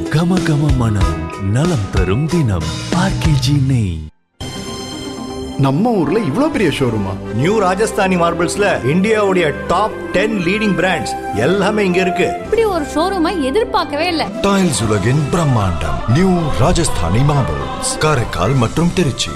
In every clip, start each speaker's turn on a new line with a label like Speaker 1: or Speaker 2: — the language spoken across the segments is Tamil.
Speaker 1: கம கம மனம் நலம் தரும் தினம் ஆர்கேஜி நெய்
Speaker 2: நம்ம ஊர்ல இவ்ளோ பெரிய ஷோரூமா
Speaker 3: நியூ ராஜஸ்தானி மார்பிள்ஸ்ல இந்தியாவுடைய டாப் டென் லீடிங் பிராண்ட்ஸ் எல்லாமே இங்க இருக்கு
Speaker 4: இப்படி ஒரு ஷோரூமை எதிர்பார்க்கவே இல்ல
Speaker 5: டைல்ஸ் உலகின் பிரம்மாண்டம் நியூ ராஜஸ்தானி மார்பிள்ஸ் காரைக்கால் மற்றும் திருச்சி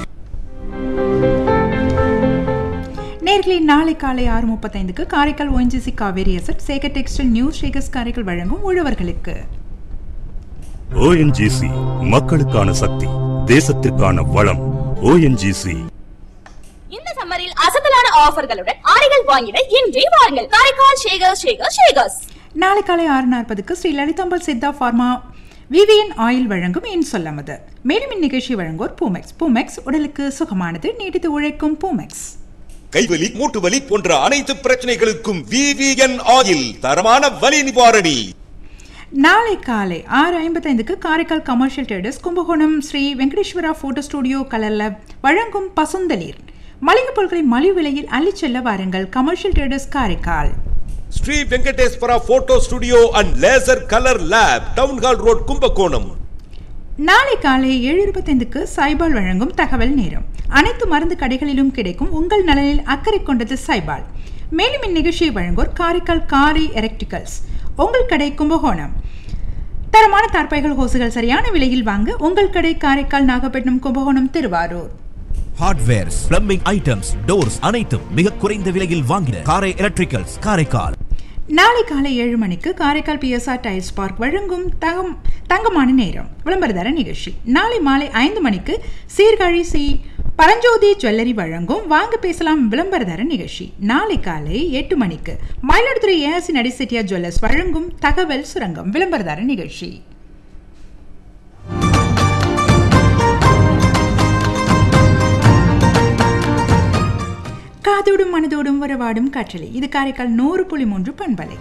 Speaker 6: நேர்களே நாளை காலை ஆறு முப்பத்தைந்துக்கு Karaikal ONGC Cauvery asset Sekar textile new ஷேகர்ஸ் காரைக்கால் வழங்கும் உழவர்களுக்கு
Speaker 7: ஓஎன்ஜிசி மக்களுக்கான சக்தி தேசத்திற்கான வளம் ஓஎன்ஜிசி
Speaker 8: இந்த சம்மரில் அசத்தலான ஆஃபர்களுடன் ஆடைகள் வாங்கிட இன்றே வாருங்கள் காரைக்கால் ஷேகர் ஷேகர் ஷேகர்ஸ்
Speaker 6: நாளை காலை ஆறு நாற்பதுக்கு Sri Lalithambal Siddha pharma VVN oil வழங்கும் என் சொல்லமது மேலும் இந்நிகழ்ச்சி வழங்குவோர் பூமெக்ஸ் பூமெக்ஸ் உடலுக்கு சுகமானது நீடித்து உழைக்கும் பூமெக்ஸ்
Speaker 9: கைவலி மூட்டு வலி போன்ற அனைத்து பிரச்சனைகளுக்கும் விவிஎன் ஆயில் தரமான வலி நிவாரணி
Speaker 6: நாளை காலை ஆறு ஐம்பத்தைந்துக்கு Karaikal commercial traders Kumbakonam Sri Venkateswara photo studio கலர்ல வழங்கும் பசுந்தளிர் மளிகை பொருட்களை மலிவு விலையில் அள்ளிச் செல்ல வாருங்கள் commercial traders Karaikal
Speaker 9: Sri Venkateswara photo studio and laser colour lab town hall road Kumbakonam
Speaker 6: நாளை காலை ஏழு இருபத்தைந்துக்கு சைபால் வழங்கும் தகவல் நேரம் அனைத்து மருந்து கடைகளிலும் கிடைக்கும் உங்கள் நலனில் அக்கறை கொண்டது சைபால் மேலும் இந்நிகழ்ச்சியை வழங்குவோர் காரைக்கால் காரி எலக்ட்ரிக்கல்ஸ் உங்கள் கடை கும்பகோணம் தரமான தார்பாய்கள் ஹோசுகள் சரியான விலையில் வாங்க உங்கள் கடை Karaikal Nagapattinam Kumbakonam Thiruvarur
Speaker 1: hardwares plumbing items doors அனைத்தும் மிக குறைந்த விலையில் வாங்கின காரை எலக்ட்ரிக்கல்ஸ் காரைக்கால்
Speaker 6: நாளை காலை ஏழு மணிக்கு காரைக்கால் பிஎஸ்ஆர் டைல்ஸ் பார்க் வழங்கும் தகம் தங்கமான நேரம் விளம்பரதர நிகழ்ச்சி நாளை மாலை ஐந்து மணிக்கு சீர்காழி சி பரஞ்சோதி ஜுவல்லரி வழங்கும் வாங்க பேசலாம் விளம்பரதர நிகழ்ச்சி நாளை காலை எட்டு மணிக்கு மயிலாடுதுறை ஏஆர்சி நடிசெட்டியா ஜுவல்லர்ஸ் வழங்கும் தகவல் சுரங்கம் விளம்பரதர நிகழ்ச்சி காதோடும் மனதோடும் உறவாடும் காற்றலை இது காரைக்கால் நூறு புள்ளி மூன்று பண்பலை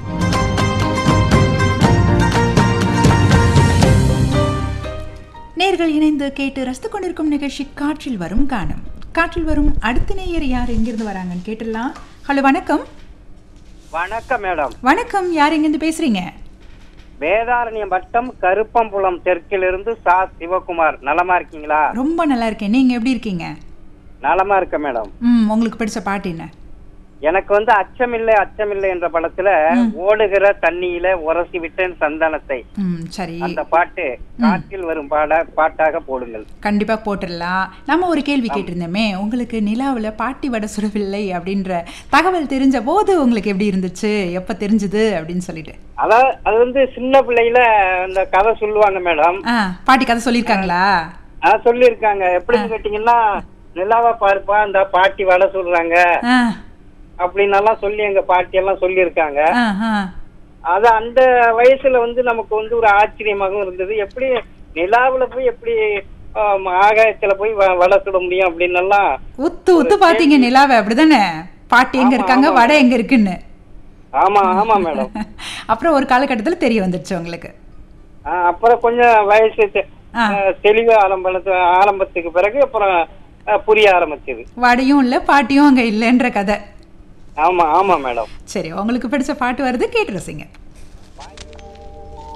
Speaker 6: நேர்கள் இணைந்து கேட்டு ரசித்து கொண்டிருக்கும் நிகழ்ச்சி காற்றில் வரும் கானம் காற்றில் வரும் அடுத்த நேயர் யார் எங்கிருந்து வராங்கன்னு கேட்டுடலாம் ஹலோ வணக்கம்
Speaker 10: வணக்கம் மேடம்
Speaker 6: வணக்கம் யார் எங்கிருந்து பேசுறீங்க
Speaker 10: வேதாரண்யம் வட்டம் கருப்பம்புலம் தெற்கிலிருந்து சா சிவகுமார் நலமா இருக்கீங்களா
Speaker 6: ரொம்ப நல்லா இருக்கேன் நீங்க எப்படி இருக்கீங்க
Speaker 10: நலமா இருக்க மேடம்
Speaker 6: ம் உங்களுக்கு பிடிச்ச பாட்டு என்ன
Speaker 10: எனக்கு வந்து அச்சமில்லை அச்சமில்லை என்ற படத்துல ஓடுகிற தண்ணியில உரசி விட்டேன் சந்தானத்தை
Speaker 6: ம் சரி
Speaker 10: அந்த பாட்டு காற்றில் வரும் பாட பாட்டாக போடுங்கள்
Speaker 6: கண்டிப்பா போட்டுடலாம் நம்ம ஒரு கேள்வி கேட்டிருந்தோமே உங்களுக்கு நிலாவுல பாட்டி வடை சுடவில்லை அப்படின்ற தகவல் தெரிஞ்ச போது உங்களுக்கு எப்படி இருந்துச்சு எப்ப தெரிஞ்சது அப்படின்னு சொல்லிட்டு
Speaker 10: அதாவது அது வந்து சின்ன பிள்ளையில அந்த கதை சொல்லுவாங்க மேடம்
Speaker 6: ஆ பாட்டி கதை சொல்லியிருக்காங்களா
Speaker 10: அத சொல்லியிருக்காங்க எப்படின்னு கேட்டீங்கன்னா நிலாவா பாருப்பா இந்த பாட்டி வடை சொல்றாங்க
Speaker 6: ஆ
Speaker 10: அப்படின்னு எல்லாம் சொல்லி எங்க பாட்டி எல்லாம் சொல்லியிருக்காங்க
Speaker 6: ஆ ஆ
Speaker 10: அது அந்த வயசுல வந்து நமக்கு வந்து ஒரு ஆச்சரியமாகவும் இருந்தது எப்படி நிலாவுல போய் எப்படி ஆம், ஆகாயத்துல போய் வ- வடை சுட முடியும் அப்படின்னு எல்லாம்
Speaker 6: உத்து உத்து பாத்தீங்க நிலாவை அப்படிதானே பாட்டி எங்க இருக்காங்க வடை எங்க இருக்குன்னு
Speaker 10: ஆமா ஆமா மேடம்
Speaker 6: அப்புறம் ஒரு காலகட்டத்துல தெரிய வந்துருச்சு உங்களுக்கு
Speaker 10: ஆ, அப்புறம் கொஞ்சம் வயசு தெ-
Speaker 6: ஆ.
Speaker 10: ஆ, தெளிவு ஆரம்பத்து ஆரம்பத்துக்கு பிறகு அப்புறம் ஆ, புரிய ஆரம்பிச்சது
Speaker 6: வடையும் இல்ல பாட்டியும் அங்க இல்லைன்ற கதை
Speaker 10: ஆமா ஆமா மேடம்
Speaker 6: சரி உங்களுக்கு பிடிச்ச பாட்டு வருது கேட்டு ரசிங்க